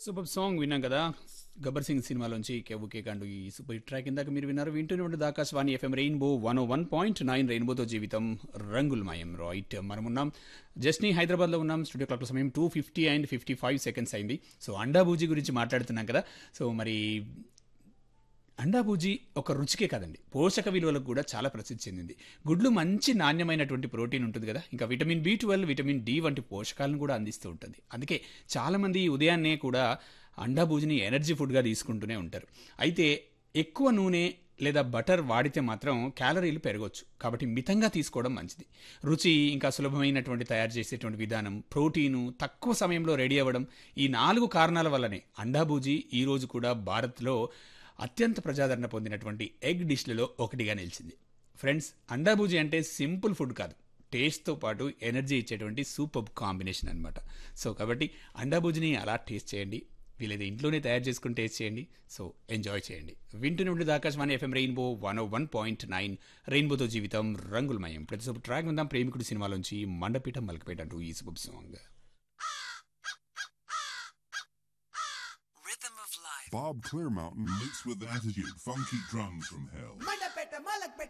Super song విన్నాం కదా గబ్బర్ సింగ్ సినిమాలోంచి కెవ్వు కేక్ అంటూ ఈ సూపర్ హిట్ ట్రాక్ ఇందాక మీరు విన్నారు వింటూనే ఉండదు Akashvani FM rainbow one O one point nine రెయిన్బోతో జీవితం రంగులమయం రైట్ మనం ఉన్నాం జస్ని హైదరాబాద్లో ఉన్నాం స్టూడియో క్లాక్ సమయం two fifty and fifty five seconds అయింది సో అండా బూజీ గురించి మాట్లాడుతున్నాం కదా సో మరి అండా బూజీ ఒక రుచికే కాదండి పోషక విలువలకు కూడా చాలా ప్రసిద్ధి చెందింది గుడ్లు మంచి నాణ్యమైనటువంటి ప్రోటీన్ ఉంటుంది కదా ఇంకా vitamin B twelve vitamin D వంటి పోషకాలను కూడా అందిస్తూ ఉంటుంది అందుకే చాలామంది ఈ ఉదయాన్నే కూడా అండా బూజిని ఎనర్జీ ఫుడ్గా తీసుకుంటూనే ఉంటారు అయితే ఎక్కువ నూనె లేదా బటర్ వాడితే మాత్రం క్యాలరీలు పెరగవచ్చు కాబట్టి మితంగా తీసుకోవడం మంచిది రుచి ఇంకా సులభమైనటువంటి తయారు చేసేటువంటి విధానం ప్రోటీను తక్కువ సమయంలో రెడీ అవ్వడం ఈ నాలుగు కారణాల వల్లనే అండాబూజీ ఈ రోజు కూడా భారత్లో అత్యంత ప్రజాదరణ పొందినటువంటి ఎగ్ డిష్లలో ఒకటిగా నిలిచింది ఫ్రెండ్స్ అండాబూజీ అంటే సింపుల్ ఫుడ్ కాదు టేస్ట్తో పాటు ఎనర్జీ ఇచ్చేటువంటి సూపర్ కాంబినేషన్ అనమాట సో కాబట్టి అండాబూజిని అలా టేస్ట్ చేయండి వీలైతే ఇంట్లోనే తయారు చేసుకుని టేస్ట్ చేయండి సో ఎంజాయ్ చేయండి వింటూనే ఉండేది Akashvani FM rainbow one O one point nine రెయిన్బోతో జీవితం రంగులమయం ప్రతి సూపర్ ట్రాక్ ఉందాం ప్రేమికుడు సినిమాలోంచి మండపీట మలకపేట అంటూ ఈ super song Rhythm of life. Bob Clearmountain meets with attitude, funky drums from hell.